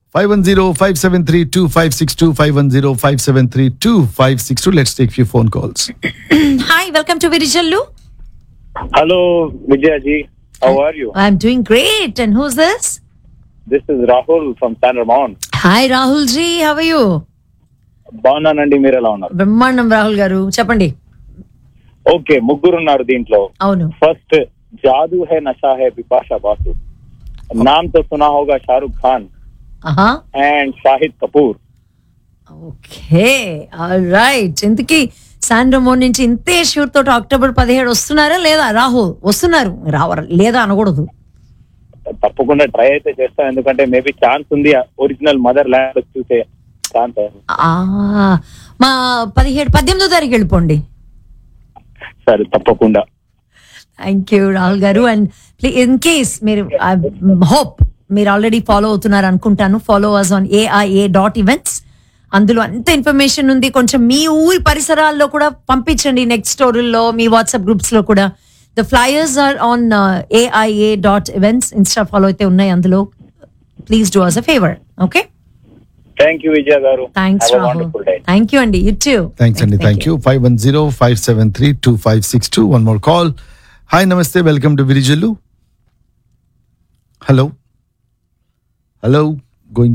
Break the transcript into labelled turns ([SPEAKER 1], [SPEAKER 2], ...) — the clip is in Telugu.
[SPEAKER 1] Five one zero five seven three two five six two five one zero five seven three two five six two let's take few phone calls
[SPEAKER 2] hi welcome to Virijallu
[SPEAKER 3] Hello, Vijayaji. How are you?
[SPEAKER 2] I'm doing great and who's this
[SPEAKER 3] This is Rahul from San Ramon.
[SPEAKER 2] Hi Rahul ji how you
[SPEAKER 3] బాగున్నానండి మీరు ఎలా ఉన్నారు
[SPEAKER 2] బ్రహ్మాండం రాహుల్ గారు చెప్పండి
[SPEAKER 3] ఓకే ముగ్గురు ఉన్నారు దీంట్లో
[SPEAKER 2] అవును
[SPEAKER 3] ఫస్ట్ జాదూ హే నషా హే బిపాషా బాసు నామ్ తో సునా హోగా షారుఖ్ ఖాన్
[SPEAKER 2] ఆహా
[SPEAKER 3] and Shahid Kapoor
[SPEAKER 2] okay right ఇంతకీ శాండ్రమోన్ నుంచి ఇంతే షూట్ తోటి అక్టోబర్ పదిహేడు వస్తున్నారా లేదా రాహుల్ వస్తున్నారు రావర లేదా అనకూడదు
[SPEAKER 3] తప్పకుండా ట్రై అయితే చేస్తాం ఎందుకంటే మేబీ ఛాన్స్ ఉంది ఒరిజినల్ మదర్ ల్యాండ్ చూసే ఛాన్స్
[SPEAKER 2] ఆ, మా పదిహేడు పద్దెనిమిదో తారీఖు వెళ్ళిపోండి
[SPEAKER 3] సరే తప్పకుండా
[SPEAKER 2] థ్యాంక్ యూ రాహుల్ గారు అండ్ ఇన్ కేస్ మీరు హోప్ మీరు ఆల్రెడీ ఫాలో అవుతున్నారు అనుకుంటాను follow us on AIA dot events అందులో అంత ఇన్ఫర్మేషన్ ఉంది కొంచెం మీ ఊరి పరిసరాల్లో కూడా పంపించండి నెక్స్ట్ స్టోరీల్లో మీ వాట్సాప్ గ్రూప్స్ లో కూడా the flyers are on AIA dot events insta follow అయితే ఉన్నాయి అందులో please do us a favour okay
[SPEAKER 3] thank you Vijaya గారు
[SPEAKER 2] thanks
[SPEAKER 3] Have a
[SPEAKER 2] Rahul
[SPEAKER 3] wonderful day.
[SPEAKER 2] Thank you అండి యూ టూ
[SPEAKER 1] థ్యాంక్స్ అండి thank you five one zero five seven three two five six two one more call hi నమస్తే welcome to Virijallu hello hello